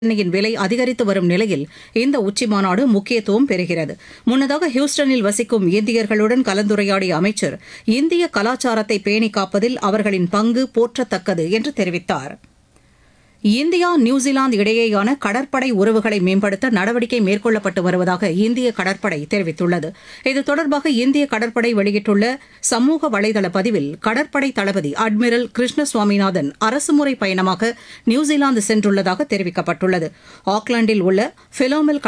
எண்ணெயின் விலை அதிகரித்து வரும் நிலையில் இந்த உச்சிமாநாடு முக்கியத்துவம் பெறுகிறது முன்னதாக ஹியூஸ்டனில் வசிக்கும் இந்தியர்களுடன் கலந்துரையாடிய அமைச்சர் இந்திய கலாச்சாரத்தை பேணிக் காப்பதில் அவர்களின் பங்கு போற்றத்தக்கது என்று தெரிவித்தார் இந்தியா நியூசிலாந்து இடையேயான கடற்படை உறவுகளை மேம்படுத்த நடவடிக்கை மேற்கொள்ளப்பட்டு வருவதாக இந்திய கடற்படை தெரிவித்துள்ளது இது தொடர்பாக இந்திய கடற்படை வெளியிட்டுள்ள சமூக வலைதள பதிவில் கடற்படை தளபதி அட்மிரல் கிருஷ்ண சுவாமிநாதன் அரசுமுறை பயணமாக நியூசிலாந்து சென்றுள்ளதாக தெரிவிக்கப்பட்டுள்ளது ஆக்லாந்தில் உள்ள பிலோமெல்